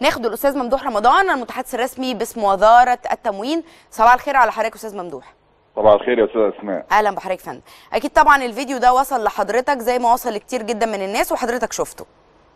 ناخد الاستاذ ممدوح رمضان المتحدث الرسمي باسم وزاره التموين صباح الخير على حضرتك استاذ ممدوح صباح الخير يا استاذه اسماء اهلا بحضرتك فندم اكيد طبعا الفيديو ده وصل لحضرتك زي ما وصل لكتير جدا من الناس وحضرتك شفته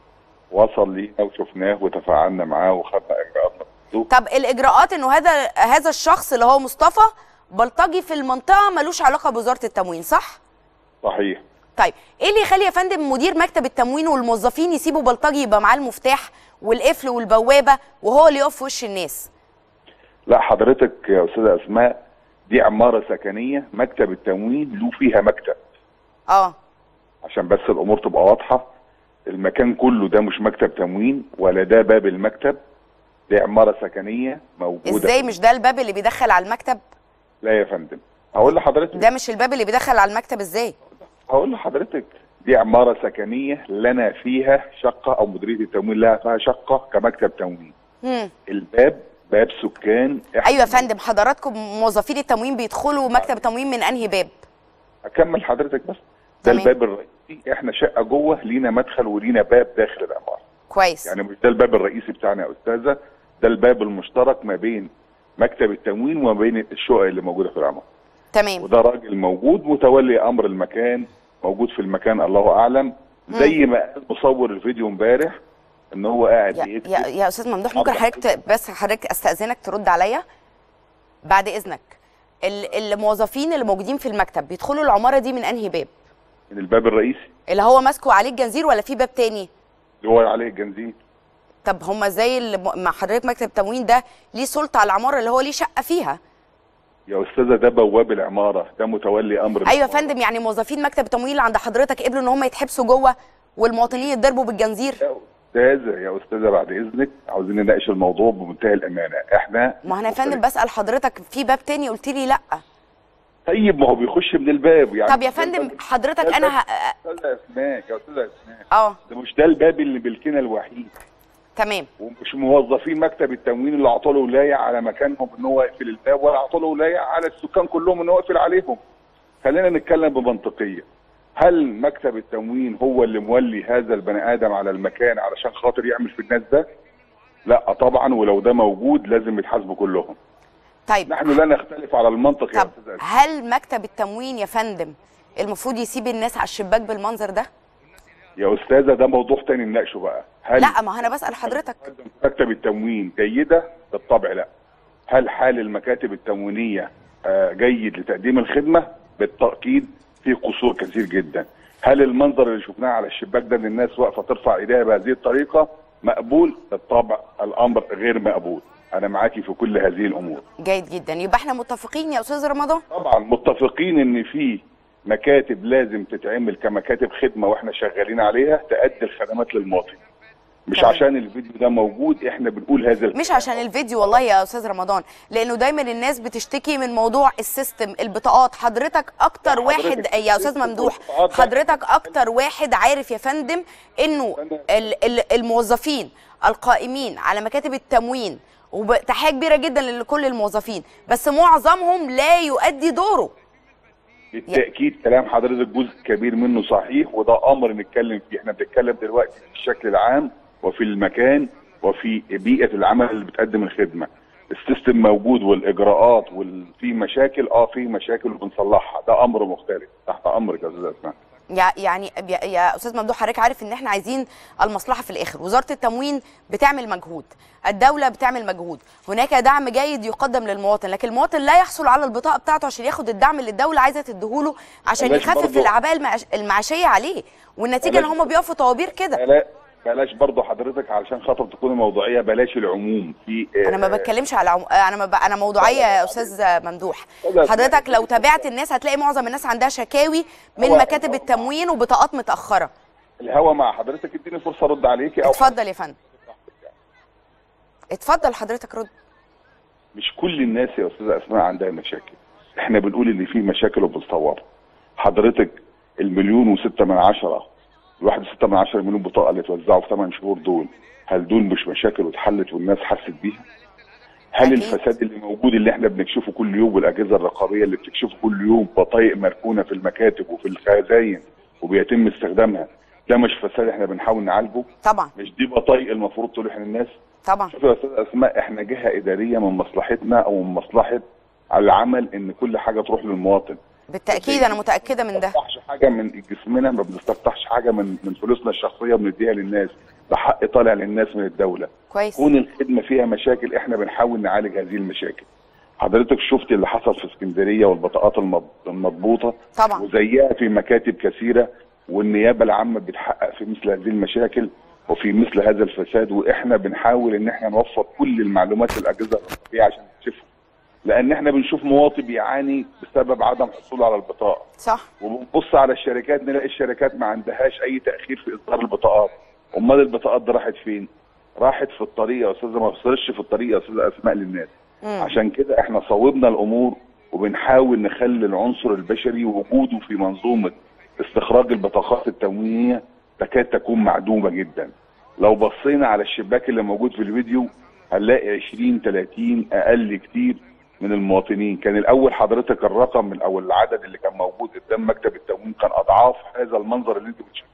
وصل لينا وشفناه وتفاعلنا معاه وخدنا اجراءاتنا ضده. طب الاجراءات انه هذا هذا الشخص اللي هو مصطفى بلطجي في المنطقه ملوش علاقه بوزاره التموين صح صحيح طيب ايه اللي يخلي يا فندم مدير مكتب التموين والموظفين يسيبوا بلطجي يبقى معاه المفتاح والقفل والبوابه وهو اللي يقف في وش الناس لا حضرتك يا استاذه اسماء دي عماره سكنيه مكتب التموين له فيها مكتب اه عشان بس الامور تبقى واضحه المكان كله ده مش مكتب تموين ولا ده باب المكتب دي عماره سكنيه موجوده ازاي مش ده الباب اللي بيدخل على المكتب لا يا فندم هقول لحضرتك ده مش الباب اللي بيدخل على المكتب ازاي هقول لحضرتك دي عماره سكنيه لنا فيها شقه او مديريه التموين لها فيها شقه كمكتب تموين مم. الباب باب سكان إحنا- ايوه يا فندم حضراتكم موظفين التموين بيدخلوا مكتب التموين من انهي باب اكمل حضرتك بس ده تمام. الباب الرئيسي احنا شقه جوه لينا مدخل ولينا باب داخل العماره كويس يعني مش ده الباب الرئيسي بتاعنا يا استاذه ده الباب المشترك ما بين مكتب التموين وما بين الشقق اللي موجوده في العماره تمام وده راجل موجود متولي امر المكان موجود في المكان الله اعلم زي ما قال مصور الفيديو امبارح ان هو قاعد يا, بيكتب يا, يا استاذ ممدوح ممكن اتفضل. حضرتك ت- بس حضرتك استاذنك ترد عليا بعد اذنك ال- الموظفين اللي موجودين في المكتب بيدخلوا العماره دي من انهي باب من الباب الرئيسي اللي هو ماسكه عليه الجنزير ولا في باب تاني اللي هو عليه الجنزير طب هم ازاي اللي م- مع حضرتك مكتب التموين ده ليه سلطه على العماره اللي هو ليه شقه فيها يا استاذه ده بواب العماره ده متولي امر ايوه يا العمارة. فندم يعني موظفين مكتب التموين اللي عند حضرتك قبلوا ان هم يتحبسوا جوه والمواطنين يتضربوا بالجنزير يا استاذه يا استاذه بعد اذنك عاوزين نناقش الموضوع بمنتهى الامانه احنا ما انا يا فندم بسال حضرتك في باب تاني قلت لي لا طيب ما هو بيخش من الباب يعني طب يا فندم حضرتك ده انا الباب- ه... استاذه اسماء يا استاذه اسماء اه ده مش ده الباب اللي ملكنا الوحيد تمام ومش موظفين مكتب التموين اللي اعطوا له ولايه على مكانهم ان هو يقفل الباب ولا اعطوا له ولايه على السكان كلهم ان هو يقفل عليهم. خلينا نتكلم بمنطقيه. هل مكتب التموين هو اللي مولي هذا البني ادم على المكان علشان خاطر يعمل في الناس ده؟ لا طبعا ولو ده موجود لازم يتحاسبوا كلهم. طيب نحن لا نختلف على المنطق يا طب استاذ أسماء. هل مكتب التموين يا فندم المفروض يسيب الناس على الشباك بالمنظر ده؟ يا استاذه ده موضوع تاني نناقشه بقى. هل لا ما انا بسال حضرتك مكتب التموين جيدة؟ بالطبع لا. هل حال المكاتب التموينية آه، جيد لتقديم الخدمة؟ بالتأكيد في قصور كثير جدا. هل المنظر اللي شفناه على الشباك ده ان الناس واقفة ترفع ايديها بهذه الطريقة مقبول؟ بالطبع الأمر غير مقبول. أنا معاكي في كل هذه الأمور. جيد جدا يبقى احنا متفقين يا استاذ رمضان طبعا متفقين ان في مكاتب لازم تتعمل كمكاتب خدمة واحنا شغالين عليها تأدي الخدمات للمواطن. مش تمام. عشان الفيديو ده موجود احنا بنقول هذا الكلام. مش عشان الفيديو والله يا استاذ رمضان لانه دايما الناس بتشتكي من موضوع السيستم البطاقات حضرتك اكتر لا، واحد حضرتك يا استاذ السيستم ممدوح والبطاقات ده- حضرتك اكتر واحد عارف يا فندم انه ال- ال- الموظفين القائمين على مكاتب التموين وتحيه كبيره جدا لكل الموظفين بس معظمهم لا يؤدي دوره بالتاكيد كلام حضرتك جزء كبير منه صحيح وده امر نتكلم فيه احنا بنتكلم دلوقتي في الشكل العام وفي المكان وفي بيئه العمل اللي بتقدم الخدمه السيستم موجود والاجراءات وفي مشاكل اه في مشاكل وبنصلحها ده امر مختلف تحت امرك يا استاذ اسماء يع- يعني يا- يا استاذ ممدوح حضرتك عارف ان احنا عايزين المصلحه في الاخر وزاره التموين بتعمل مجهود الدوله بتعمل مجهود هناك دعم جيد يقدم للمواطن لكن المواطن لا يحصل على البطاقه بتاعته عشان ياخد الدعم اللي الدوله عايزه تديهوله عشان بلاش يخفف برضو- الاعباء المعش- المعاشيه عليه والنتيجه ان بلاش- هم بيقفوا طوابير كده بلا- بلاش برضه حضرتك علشان خاطر تكون موضوعيه بلاش العموم في انا ما بتكلمش على عم... انا ما ب... انا موضوعيه يا استاذ ممدوح لا، حضرتك لو تابعت الناس هتلاقي معظم الناس عندها شكاوي من هو- مكاتب التموين وبطاقات متاخره الهوا مع حضرتك اديني فرصه ارد عليكي او اتفضل يا فندم اتفضل حضرتك رد مش كل الناس يا استاذه اسماء عندها مشاكل احنا بنقول ان في مشاكل وبنصورها حضرتك المليون وستة من عشرة الواحد وستة من عشرة مليون بطاقة اللي اتوزعوا في 8 شهور دول هل دول مش مشاكل واتحلت والناس حست بيها؟ هل أكيد. الفساد اللي موجود اللي احنا بنكشفه كل يوم والاجهزه الرقابيه اللي بتكشفه كل يوم بطايق مركونه في المكاتب وفي الخزاين وبيتم استخدامها ده مش فساد احنا بنحاول نعالجه؟ طبعا مش دي بطايق المفروض تلوح للناس طبعا شوف يا استاذ اسماء احنا جهه اداريه من مصلحتنا او من مصلحه العمل ان كل حاجه تروح للمواطن بالتاكيد انا متاكده من ما ده بنستقطعش حاجه من جسمنا ما بنستقطعش حاجه من من فلوسنا الشخصيه بنديها للناس ده حق طالع للناس من الدوله كويس كون الخدمه فيها مشاكل احنا بنحاول نعالج هذه المشاكل حضرتك شفت اللي حصل في اسكندريه والبطاقات المض- المضبوطه طبعا وزيها في مكاتب كثيره والنيابه العامه بتحقق في مثل هذه المشاكل وفي مثل هذا الفساد واحنا بنحاول ان احنا نوفر كل المعلومات للاجهزه الرقابيه عشان تكشفها لان احنا بنشوف مواطن بيعاني بسبب عدم حصوله على البطاقه صح وبنبص على الشركات نلاقي الشركات ما عندهاش اي تاخير في اصدار البطاقات امال البطاقات دي راحت فين راحت في الطريق يا استاذه ما وصلتش في الطريق يا استاذه اسماء للناس مم. عشان كده احنا صوبنا الامور وبنحاول نخلي العنصر البشري وجوده في منظومه استخراج البطاقات التموينيه تكاد تكون معدومه جدا لو بصينا على الشباك اللي موجود في الفيديو هنلاقي 20 30 اقل كتير من المواطنين كان الاول حضرتك الرقم من او العدد اللي كان موجود قدام مكتب التموين كان اضعاف هذا المنظر اللي انت بتشوفه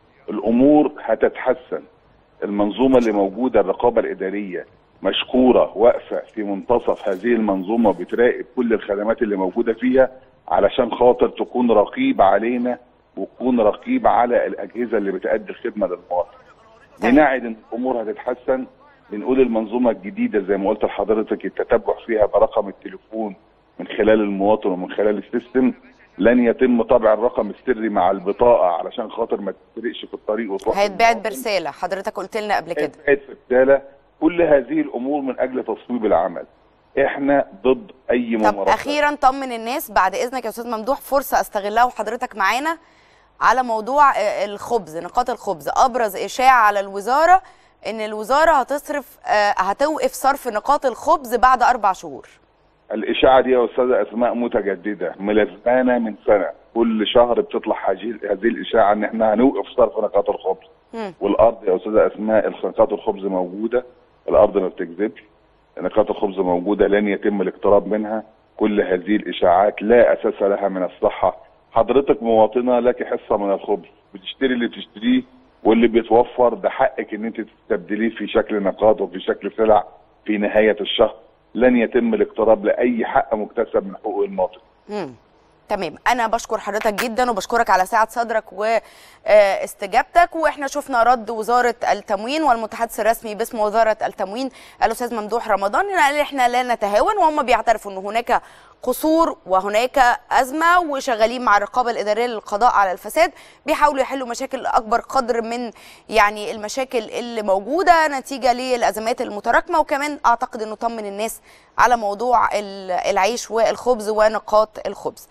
الامور هتتحسن المنظومه اللي موجوده الرقابه الاداريه مشكوره واقفه في منتصف هذه المنظومه بتراقب كل الخدمات اللي موجوده فيها علشان خاطر تكون رقيب علينا وتكون رقيب على الاجهزه اللي بتأدي الخدمه للمواطن. تمام. بنعد ان الامور هتتحسن بنقول المنظومه الجديده زي ما قلت لحضرتك التتبع فيها برقم التليفون من خلال المواطن ومن خلال السيستم لن يتم طبع الرقم السري مع البطاقه علشان خاطر ما تتسرقش في الطريق وتروح هيتبعت للمواطن. برساله حضرتك قلت لنا قبل كده هيتبعت في رساله كل هذه الامور من اجل تصويب العمل احنا ضد اي طب ممارسات اخيرا طمن الناس بعد اذنك يا استاذ ممدوح فرصه استغلها وحضرتك معانا على موضوع آه، الخبز نقاط الخبز ابرز اشاعه على الوزاره ان الوزاره هتصرف آه، هتوقف صرف نقاط الخبز بعد اربع شهور الاشاعه دي يا استاذه اسماء متجدده ملازمانا من سنه كل شهر بتطلع هذه هذه الاشاعه ان احنا هنوقف صرف نقاط الخبز مم. والارض يا استاذه اسماء نقاط الخبز موجوده الارض ما بتكذبش نقاط الخبز موجوده لن يتم الاقتراب منها كل هذه الاشاعات لا اساس لها من الصحه حضرتك مواطنه لك حصه من الخبز بتشتري اللي بتشتريه واللي بيتوفر ده حقك ان انت تستبدليه في شكل نقاط وفي شكل سلع في نهايه الشهر لن يتم الاقتراب لاي حق مكتسب من حقوق المواطن مم. تمام انا بشكر حضرتك جدا وبشكرك على سعه صدرك واستجابتك واحنا شفنا رد وزاره التموين والمتحدث الرسمي باسم وزاره التموين الاستاذ ممدوح رمضان قال احنا لا نتهاون وهم بيعترفوا ان هناك قصور وهناك ازمه وشغالين مع الرقابه الاداريه للقضاء على الفساد بيحاولوا يحلوا مشاكل اكبر قدر من يعني المشاكل اللي موجوده نتيجه للازمات المتراكمه وكمان اعتقد انه طمن الناس على موضوع ال- العيش والخبز ونقاط الخبز